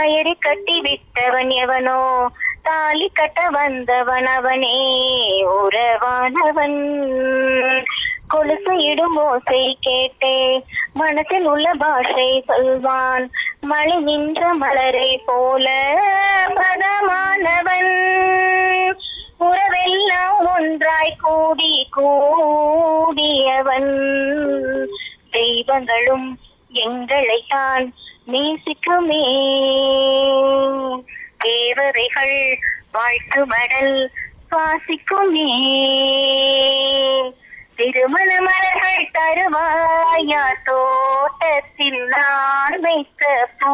கயிறு கட்டி விட்டவன் எவனோ தாலி கட்ட வந்தவன் அவனே உறவானவன் கொலுசு இடும் ஓசை கேட்டே மனசில் உள்ள பாஷை சொல்வான் மழை நின்ற மலரை போல பதமானவன் உறவெல்லாம் ஒன்றாய் கூடி கூடியவன் தெய்வங்களும் எங்களைத்தான் நேசிக்குமே தேவதைகள் வாழ்த்து மடல் சுவாசிக்குமே திருமண மலர்கள் தருவாயா தோட்டத்தில் நான் வைத்த பூ